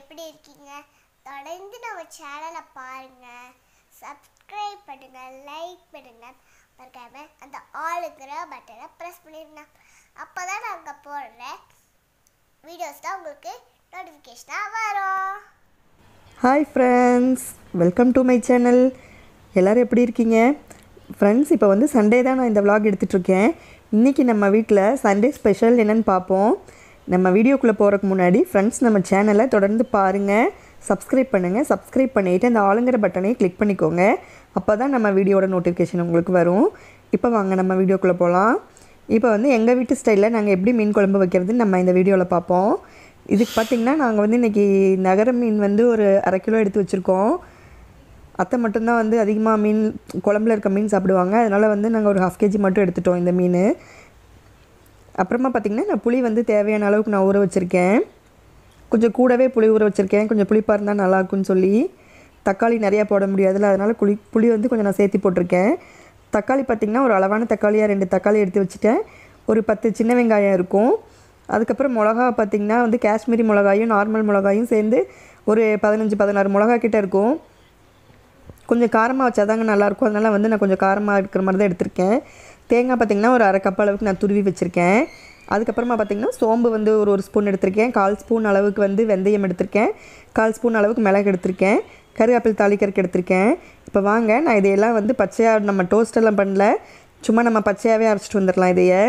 எப்படி இருக்கீங்க தொடர்ந்து நம்ம சேனலை பாருங்க சப்ஸ்கிரைப் பண்ணுங்க லைக் பண்ணுங்க மறக்காம அந்த ஆளுங்கிற பட்டனை ப்ரெஸ் பண்ணிருங்க அப்போ தான் நாங்கள் போடுற வீடியோஸ் தான் உங்களுக்கு நோட்டிஃபிகேஷனாக வரும் hi friends welcome to my channel எல்லோரும் எப்படி இருக்கீங்க ஃப்ரெண்ட்ஸ் இப்போ வந்து சண்டே தான் நான் இந்த vlog எடுத்துட்ருக்கேன் இன்றைக்கி நம்ம வீட்டில் சண்டே ஸ்பெஷல் என்னென்னு பார்ப்போம் நம்ம வீடியோக்குள்ளே போகிறதுக்கு முன்னாடி ஃப்ரெண்ட்ஸ் நம்ம சேனலை தொடர்ந்து பாருங்கள் சப்ஸ்கிரைப் பண்ணுங்கள் சப்ஸ்கிரைப் பண்ணிவிட்டு அந்த ஆளுங்கிற பட்டனை கிளிக் பண்ணிக்கோங்க அப்போ தான் நம்ம வீடியோட நோட்டிஃபிகேஷன் உங்களுக்கு வரும் இப்போ வாங்க நம்ம வீடியோக்குள்ளே போகலாம் இப்போ வந்து எங்கள் வீட்டு ஸ்டைலில் நாங்கள் எப்படி மீன் குழம்பு வைக்கிறதுன்னு நம்ம இந்த வீடியோவில் பார்ப்போம் இதுக்கு பார்த்திங்கன்னா நாங்கள் வந்து இன்றைக்கி நகர மீன் வந்து ஒரு அரை கிலோ எடுத்து வச்சுருக்கோம் அத்தை மட்டும்தான் வந்து அதிகமாக மீன் குழம்புல இருக்க மீன் சாப்பிடுவாங்க அதனால் வந்து நாங்கள் ஒரு ஹாஃப் கேஜி மட்டும் எடுத்துட்டோம் இந்த மீன் அப்புறமா பார்த்திங்கன்னா நான் புளி வந்து தேவையான அளவுக்கு நான் ஊற வச்சுருக்கேன் கொஞ்சம் கூடவே புளி ஊற வச்சுருக்கேன் கொஞ்சம் புளிப்பாக இருந்தால் நல்லாயிருக்குன்னு சொல்லி தக்காளி நிறையா போட முடியாதுல்ல அதனால் புளி புளி வந்து கொஞ்சம் நான் சேர்த்து போட்டிருக்கேன் தக்காளி பார்த்திங்கன்னா ஒரு அளவான தக்காளியாக ரெண்டு தக்காளி எடுத்து வச்சுட்டேன் ஒரு பத்து சின்ன வெங்காயம் இருக்கும் அதுக்கப்புறம் மிளகா பார்த்திங்கன்னா வந்து காஷ்மீரி மிளகாயும் நார்மல் மிளகாயும் சேர்ந்து ஒரு பதினஞ்சு பதினாறு மிளகா கிட்ட இருக்கும் கொஞ்சம் காரமாக வச்சாதாங்க நல்லாயிருக்கும் அதனால் வந்து நான் கொஞ்சம் காரமாக இருக்கிற மாதிரி தான் எடுத்திருக்கேன் தேங்காய் பார்த்திங்கன்னா ஒரு அரை கப் அளவுக்கு நான் துருவி வச்சுருக்கேன் அதுக்கப்புறமா பார்த்திங்கன்னா சோம்பு வந்து ஒரு ஒரு ஸ்பூன் எடுத்திருக்கேன் கால் ஸ்பூன் அளவுக்கு வந்து வெந்தயம் எடுத்திருக்கேன் கால் ஸ்பூன் அளவுக்கு மிளகு எடுத்திருக்கேன் கருவேப்பில் தாளிக்கறக்கு எடுத்திருக்கேன் இப்போ வாங்க நான் இதையெல்லாம் வந்து பச்சையாக நம்ம டோஸ்ட் எல்லாம் பண்ணல சும்மா நம்ம பச்சையாகவே அரைச்சிட்டு வந்துடலாம் இதையை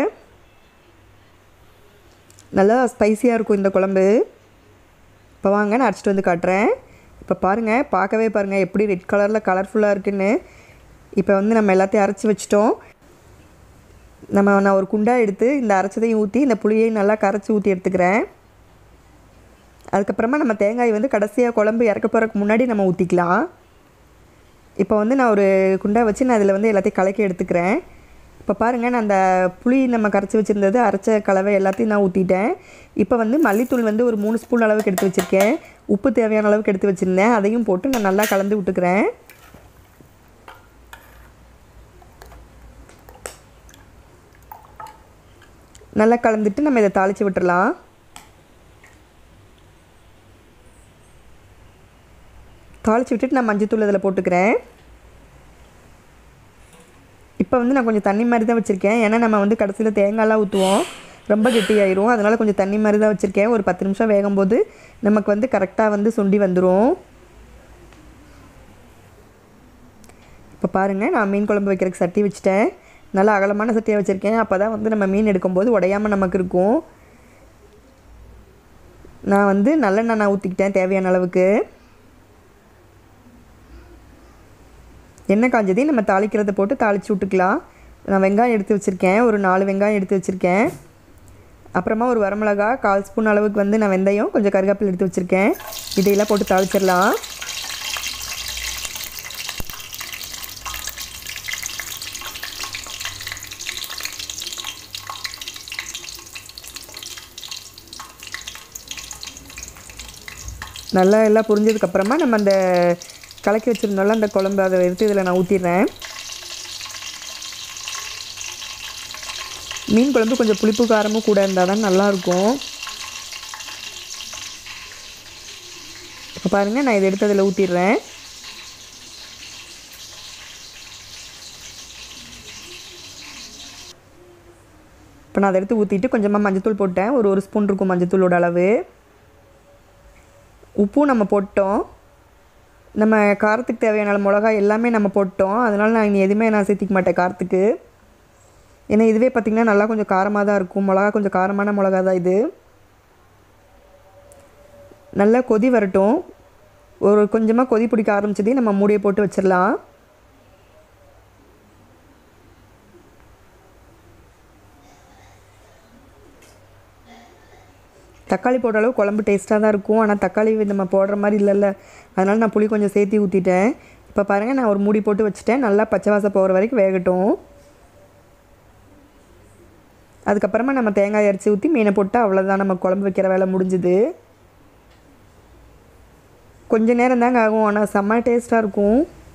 நல்லா ஸ்பைசியாக இருக்கும் இந்த குழம்பு இப்போ வாங்க நான் அரைச்சிட்டு வந்து காட்டுறேன் இப்போ பாருங்கள் பார்க்கவே பாருங்கள் எப்படி ரெட் கலரில் கலர்ஃபுல்லாக இருக்குன்னு இப்போ வந்து நம்ம எல்லாத்தையும் அரைச்சி வச்சிட்டோம் நம்ம நான் ஒரு குண்டா எடுத்து இந்த அரைச்சதையும் ஊற்றி இந்த புளியையும் நல்லா கரைச்சி ஊற்றி எடுத்துக்கிறேன் அதுக்கப்புறமா நம்ம தேங்காய் வந்து கடைசியாக குழம்பு இறக்க போகிறதுக்கு முன்னாடி நம்ம ஊற்றிக்கலாம் இப்போ வந்து நான் ஒரு குண்டா வச்சு நான் அதில் வந்து எல்லாத்தையும் கலக்கி எடுத்துக்கிறேன் இப்போ பாருங்கள் நான் அந்த புளி நம்ம கரைச்சி வச்சுருந்தது அரைச்ச கலவை எல்லாத்தையும் நான் ஊற்றிட்டேன் இப்போ வந்து மல்லித்தூள் வந்து ஒரு மூணு ஸ்பூன் அளவுக்கு எடுத்து வச்சுருக்கேன் உப்பு தேவையான அளவுக்கு எடுத்து வச்சுருந்தேன் அதையும் போட்டு நான் நல்லா கலந்து விட்டுக்கிறேன் நல்லா கலந்துட்டு நம்ம இதை தாளித்து விட்டுறலாம் தாளித்து விட்டுட்டு நான் மஞ்சத்தூள் இதில் போட்டுக்கிறேன் இப்போ வந்து நான் கொஞ்சம் தண்ணி மாதிரி தான் வச்சுருக்கேன் ஏன்னா நம்ம வந்து கடைசியில் தேங்காய்லாம் ஊற்றுவோம் ரொம்ப கெட்டியாயிரும் அதனால் கொஞ்சம் தண்ணி மாதிரி தான் வச்சுருக்கேன் ஒரு பத்து நிமிஷம் வேகும்போது நமக்கு வந்து கரெக்டாக வந்து சுண்டி வந்துடும் இப்போ பாருங்கள் நான் மீன் குழம்பு வைக்கிறதுக்கு சட்டி வச்சுட்டேன் நல்லா அகலமான சட்டியாக வச்சுருக்கேன் அப்போ தான் வந்து நம்ம மீன் எடுக்கும்போது உடையாமல் நமக்கு இருக்கும் நான் வந்து நல்லெண்ணெய் நான் ஊற்றிக்கிட்டேன் தேவையான அளவுக்கு எண்ணெய் காஞ்சதையும் நம்ம தாளிக்கிறத போட்டு தாளித்து விட்டுக்கலாம் நான் வெங்காயம் எடுத்து வச்சுருக்கேன் ஒரு நாலு வெங்காயம் எடுத்து வச்சுருக்கேன் அப்புறமா ஒரு வரமிளகா கால் ஸ்பூன் அளவுக்கு வந்து நான் வெந்தயம் கொஞ்சம் கருவேப்பிலை எடுத்து வச்சுருக்கேன் இதையெல்லாம் போட்டு தாளிச்சிடலாம் நல்லா எல்லாம் புரிஞ்சதுக்கப்புறமா நம்ம அந்த கலக்கி வச்சுருந்தோம்ல அந்த குழம்பு அதை எடுத்து இதில் நான் ஊற்றிடுறேன் மீன் குழம்பு கொஞ்சம் புளிப்பு காரமும் கூட இருந்தால் தான் நல்லாயிருக்கும் இப்போ பாருங்கள் நான் இதை எடுத்து அதில் ஊற்றிடுறேன் இப்போ நான் அதை எடுத்து ஊற்றிட்டு கொஞ்சமாக மஞ்சத்தூள் போட்டேன் ஒரு ஒரு ஸ்பூன் இருக்கும் மஞ்சத்தூளோட அளவு உப்பும் நம்ம போட்டோம் நம்ம காரத்துக்கு தேவையான மிளகாய் எல்லாமே நம்ம போட்டோம் அதனால் நான் இனி எதுவுமே நான் சேர்த்திக்க மாட்டேன் காரத்துக்கு ஏன்னா இதுவே பார்த்திங்கன்னா நல்லா கொஞ்சம் காரமாக தான் இருக்கும் மிளகா கொஞ்சம் காரமான மிளகா தான் இது நல்லா கொதி வரட்டும் ஒரு கொஞ்சமாக கொதி பிடிக்க ஆரம்பிச்சதையும் நம்ம மூடியை போட்டு வச்சிடலாம் தக்காளி போடுற அளவு குழம்பு டேஸ்ட்டாக தான் இருக்கும் ஆனால் தக்காளி நம்ம போடுற மாதிரி இல்லைல்ல அதனால் நான் புளி கொஞ்சம் சேர்த்து ஊற்றிட்டேன் இப்போ பாருங்கள் நான் ஒரு மூடி போட்டு வச்சுட்டேன் நல்லா பச்சை வாசம் போகிற வரைக்கும் வேகட்டும் அதுக்கப்புறமா நம்ம தேங்காய் அரைச்சி ஊற்றி மீனை போட்டு அவ்வளோதான் நம்ம குழம்பு வைக்கிற வேலை முடிஞ்சுது கொஞ்ச நேரம் தாங்க ஆகும் ஆனால் செம்ம டேஸ்ட்டாக இருக்கும்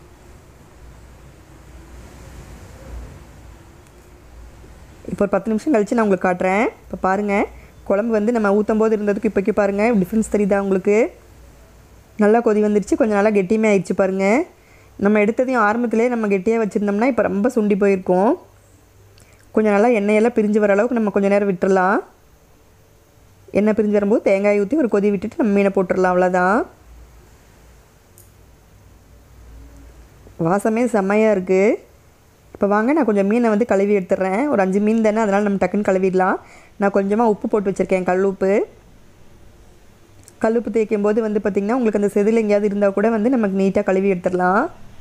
இப்போ ஒரு பத்து நிமிஷம் கழித்து நான் உங்களுக்கு காட்டுறேன் இப்போ பாருங்கள் குழம்பு வந்து நம்ம ஊற்றும் போது இருந்ததுக்கு இப்போக்கி பாருங்கள் டிஃப்ரென்ஸ் தெரியுதா உங்களுக்கு நல்லா கொதி வந்துருச்சு கொஞ்சம் நல்லா கெட்டியுமே ஆயிடுச்சு பாருங்கள் நம்ம எடுத்ததையும் ஆரம்பத்திலே நம்ம கெட்டியாக வச்சுருந்தோம்னா இப்போ ரொம்ப சுண்டி போயிருக்கோம் கொஞ்சம் நல்லா எண்ணெயெல்லாம் பிரிஞ்சு வர அளவுக்கு நம்ம கொஞ்சம் நேரம் விட்டுறலாம் எண்ணெய் பிரிஞ்சு வரும்போது தேங்காய் ஊற்றி ஒரு கொதி விட்டுட்டு நம்ம மீனை போட்டுடலாம் அவ்வளோதான் வாசமே செம்மையாக இருக்குது இப்போ வாங்க நான் கொஞ்சம் மீனை வந்து கழுவி எடுத்துடுறேன் ஒரு அஞ்சு மீன் தானே அதனால் நம்ம டக்குன்னு கழுவிடலாம் நான் கொஞ்சமாக உப்பு போட்டு வச்சுருக்கேன் கல் உப்பு கல் உப்பு தேய்க்கும் போது வந்து பார்த்திங்கன்னா உங்களுக்கு அந்த செதில் எங்கேயாவது இருந்தால் கூட வந்து நமக்கு நீட்டாக கழுவி எடுத்துடலாம்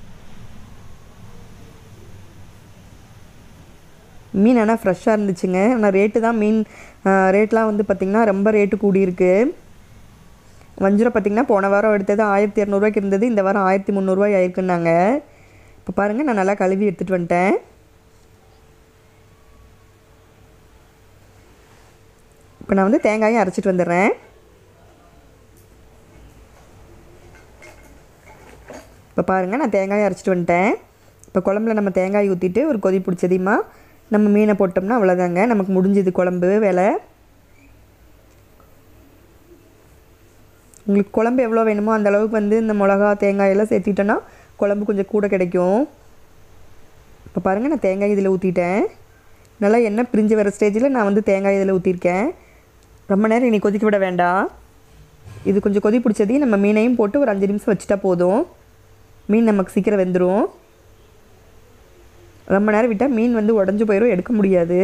மீன் ஆனால் ஃப்ரெஷ்ஷாக இருந்துச்சுங்க ஆனால் ரேட்டு தான் மீன் ரேட்லாம் வந்து பார்த்திங்கன்னா ரொம்ப ரேட்டு கூடியிருக்கு வஞ்சிரம் பார்த்திங்கன்னா போன வாரம் எடுத்தது ஆயிரத்தி இரநூறுவாய்க்கு இருந்தது இந்த வாரம் ஆயிரத்தி முந்நூறுரூவாய் ஆயிருக்குன்னாங்க இப்போ பாருங்கள் நான் நல்லா கழுவி எடுத்துகிட்டு வந்துட்டேன் இப்போ நான் வந்து தேங்காயும் அரைச்சிட்டு வந்துடுறேன் இப்போ பாருங்கள் நான் தேங்காயை அரைச்சிட்டு வந்துட்டேன் இப்போ குழம்புல நம்ம தேங்காய் ஊற்றிட்டு ஒரு கொதி பிடிச்சதையுமா நம்ம மீனை போட்டோம்னா அவ்வளோதாங்க நமக்கு முடிஞ்சுது குழம்பு வேலை உங்களுக்கு குழம்பு எவ்வளோ வேணுமோ அந்த அளவுக்கு வந்து இந்த மிளகா தேங்காய் எல்லாம் சேர்த்திட்டோன்னா குழம்பு கொஞ்சம் கூட கிடைக்கும் இப்போ பாருங்கள் நான் தேங்காய் இதில் ஊற்றிட்டேன் நல்லா எண்ணெய் பிரிஞ்சு வர ஸ்டேஜில் நான் வந்து தேங்காய் இதில் ஊற்றிருக்கேன் ரொம்ப நேரம் இனி கொதிக்க விட வேண்டாம் இது கொஞ்சம் கொதி பிடிச்சதையும் நம்ம மீனையும் போட்டு ஒரு அஞ்சு நிமிஷம் வச்சுட்டா போதும் மீன் நமக்கு சீக்கிரம் வெந்துடும் ரொம்ப நேரம் விட்டால் மீன் வந்து உடஞ்சி போயிடும் எடுக்க முடியாது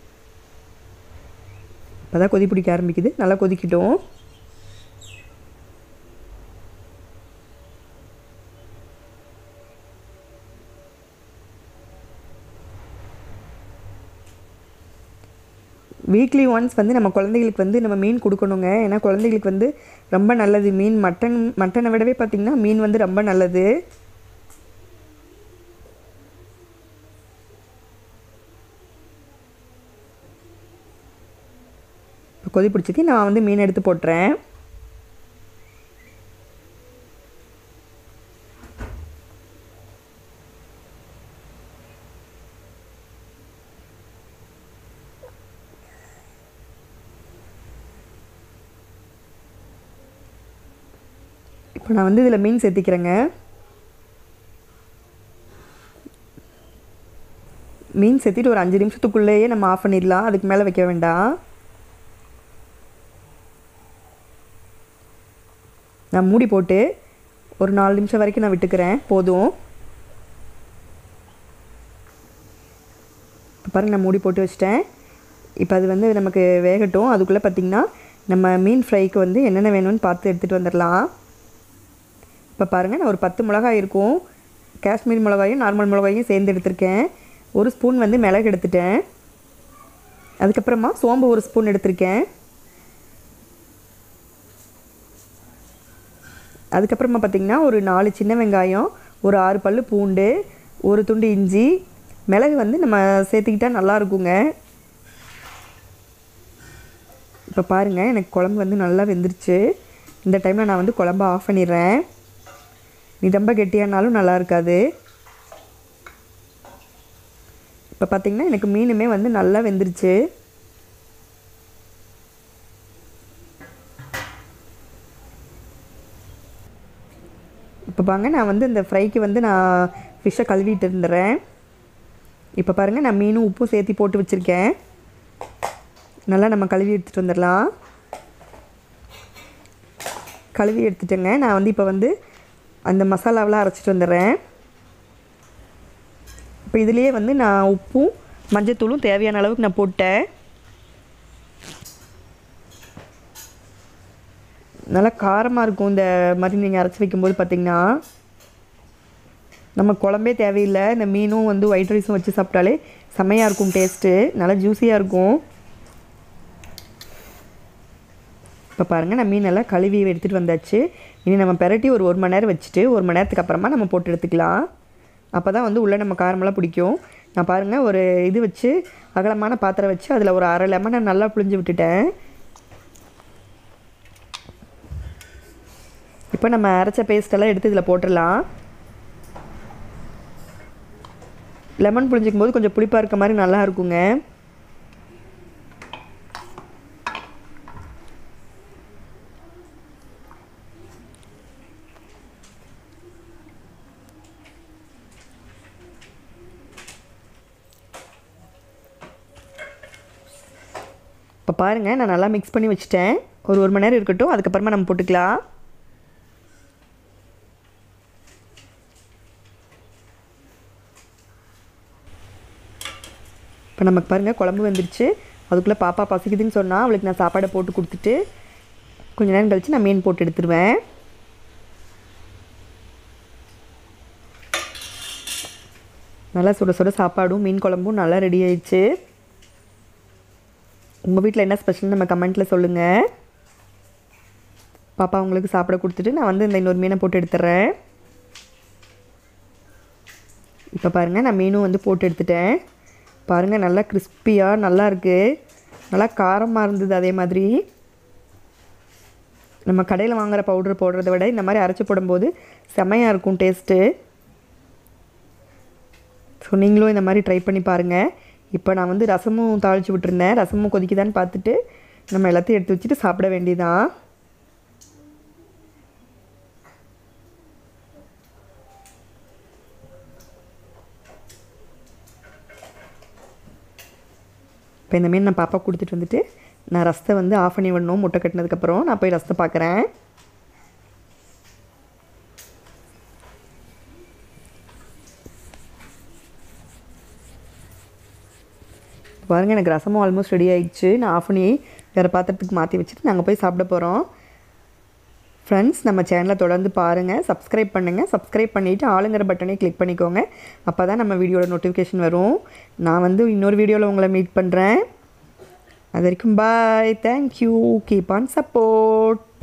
இப்போ தான் கொதி பிடிக்க ஆரம்பிக்குது நல்லா கொதிக்கட்டும் வீக்லி ஒன்ஸ் வந்து நம்ம குழந்தைகளுக்கு வந்து நம்ம மீன் கொடுக்கணுங்க ஏன்னா குழந்தைகளுக்கு வந்து ரொம்ப நல்லது மீன் மட்டன் மட்டனை விடவே பார்த்திங்கன்னா மீன் வந்து ரொம்ப நல்லது இப்போ கொதி பிடிச்சது நான் வந்து மீன் எடுத்து போட்டுறேன் இப்போ நான் வந்து இதில் மீன் சேர்த்திக்கிறேங்க மீன் சேர்த்திட்டு ஒரு அஞ்சு நிமிஷத்துக்குள்ளேயே நம்ம ஆஃப் பண்ணிடலாம் அதுக்கு மேலே வைக்க வேண்டாம் நான் மூடி போட்டு ஒரு நாலு நிமிஷம் வரைக்கும் நான் விட்டுக்கிறேன் போதும் இப்போ பாருங்கள் நான் மூடி போட்டு வச்சிட்டேன் இப்போ அது வந்து நமக்கு வேகட்டும் அதுக்குள்ளே பார்த்திங்கன்னா நம்ம மீன் ஃப்ரைக்கு வந்து என்னென்ன வேணும்னு பார்த்து எடுத்துகிட்டு வந்துடலாம் இப்போ பாருங்கள் நான் ஒரு பத்து மிளகாய் இருக்கும் காஷ்மீர் மிளகாயும் நார்மல் மிளகாயும் சேர்ந்து எடுத்திருக்கேன் ஒரு ஸ்பூன் வந்து மிளகு எடுத்துட்டேன் அதுக்கப்புறமா சோம்பு ஒரு ஸ்பூன் எடுத்திருக்கேன் அதுக்கப்புறமா பார்த்திங்கன்னா ஒரு நாலு சின்ன வெங்காயம் ஒரு ஆறு பல் பூண்டு ஒரு துண்டு இஞ்சி மிளகு வந்து நம்ம சேர்த்துக்கிட்டா நல்லா இருக்குங்க இப்போ பாருங்கள் எனக்கு குழம்பு வந்து நல்லா வெந்துருச்சு இந்த டைமில் நான் வந்து குழம்ப ஆஃப் பண்ணிடுறேன் நீ ரொம்ப கெட்டியானாலும் நல்லா இருக்காது இப்போ பார்த்திங்கன்னா எனக்கு மீனுமே வந்து நல்லா வெந்துருச்சு இப்போ பாருங்க நான் வந்து இந்த ஃப்ரைக்கு வந்து நான் ஃபிஷ்ஷை கழுவிட்டு இருந்துறேன் இப்போ பாருங்கள் நான் மீனும் உப்பும் சேர்த்து போட்டு வச்சுருக்கேன் நல்லா நம்ம கழுவி எடுத்துகிட்டு வந்துடலாம் கழுவி எடுத்துட்டேங்க நான் வந்து இப்போ வந்து அந்த மசாலாவெலாம் அரைச்சிட்டு வந்துடுறேன் இப்போ இதுலேயே வந்து நான் உப்பும் மஞ்சத்தூளும் தேவையான அளவுக்கு நான் போட்டேன் நல்லா காரமாக இருக்கும் இந்த மாதிரி நீங்கள் அரைச்சி வைக்கும்போது பார்த்திங்கன்னா நம்ம குழம்பே தேவையில்லை இந்த மீனும் வந்து ஒயிட் ரைஸும் வச்சு சாப்பிட்டாலே செம்மையாக இருக்கும் டேஸ்ட்டு நல்லா ஜூஸியாக இருக்கும் இப்போ பாருங்கள் நான் மீன் எல்லாம் கழுவி எடுத்துகிட்டு வந்தாச்சு இனி நம்ம பெரட்டி ஒரு ஒரு மணி நேரம் வச்சுட்டு ஒரு மணி நேரத்துக்கு அப்புறமா நம்ம போட்டு எடுத்துக்கலாம் அப்போ தான் வந்து உள்ளே நம்ம காரமெல்லாம் பிடிக்கும் நான் பாருங்கள் ஒரு இது வச்சு அகலமான பாத்திரம் வச்சு அதில் ஒரு அரை லெமனை நல்லா புழிஞ்சு விட்டுட்டேன் இப்போ நம்ம அரைச்ச பேஸ்டெல்லாம் எடுத்து இதில் போட்டுடலாம் லெமன் புழிஞ்சிக்கும் போது கொஞ்சம் புளிப்பாக இருக்க மாதிரி நல்லா இருக்குங்க இப்போ பாருங்கள் நான் நல்லா மிக்ஸ் பண்ணி வச்சுட்டேன் ஒரு ஒரு மணி நேரம் இருக்கட்டும் அதுக்கப்புறமா நம்ம போட்டுக்கலாம் இப்போ நமக்கு பாருங்கள் குழம்பு வந்துருச்சு அதுக்குள்ளே பாப்பா பசிக்குதுன்னு சொன்னால் அவளுக்கு நான் சாப்பாடை போட்டு கொடுத்துட்டு கொஞ்ச நேரம் கழித்து நான் மீன் போட்டு எடுத்துருவேன் நல்லா சுட சுட சாப்பாடும் மீன் குழம்பும் நல்லா ரெடி ஆயிடுச்சு உங்கள் வீட்டில் என்ன ஸ்பெஷல் நம்ம கமெண்ட்டில் சொல்லுங்கள் பாப்பா உங்களுக்கு சாப்பிட கொடுத்துட்டு நான் வந்து இந்த இன்னொரு மீனை போட்டு எடுத்துட்றேன் இப்போ பாருங்கள் நான் மீனும் வந்து போட்டு எடுத்துட்டேன் பாருங்கள் நல்லா கிறிஸ்பியாக நல்லா இருக்குது நல்லா காரமாக இருந்தது அதே மாதிரி நம்ம கடையில் வாங்குகிற பவுடர் போடுறத விட இந்த மாதிரி அரைச்சி போடும்போது செமையாக இருக்கும் டேஸ்ட்டு ஸோ நீங்களும் இந்த மாதிரி ட்ரை பண்ணி பாருங்கள் இப்போ நான் வந்து ரசமும் தாளித்து விட்டுருந்தேன் ரசமும் கொதிக்குதான்னு பார்த்துட்டு நம்ம எல்லாத்தையும் எடுத்து வச்சுட்டு சாப்பிட வேண்டியதான் இப்போ இந்த மீன் நான் பாப்பா கொடுத்துட்டு வந்துட்டு நான் ரசத்தை வந்து ஆஃப் பண்ணி விடணும் முட்டை கட்டினதுக்கப்புறம் நான் போய் ரசத்தை பார்க்குறேன் பாருங்கள் எனக்கு ரசமும் ஆல்மோஸ்ட் ரெடி ஆயிடுச்சு நான் ஆஃப் பண்ணி வேறு பாத்திரத்துக்கு மாற்றி வச்சுட்டு நாங்கள் போய் சாப்பிட போகிறோம் ஃப்ரெண்ட்ஸ் நம்ம சேனலை தொடர்ந்து பாருங்கள் சப்ஸ்கிரைப் பண்ணுங்கள் சப்ஸ்கிரைப் பண்ணிவிட்டு ஆளுங்கிற பட்டனை கிளிக் பண்ணிக்கோங்க அப்போ தான் நம்ம வீடியோட நோட்டிஃபிகேஷன் வரும் நான் வந்து இன்னொரு வீடியோவில் உங்களை மீட் பண்ணுறேன் அது வரைக்கும் bye thank you keep on support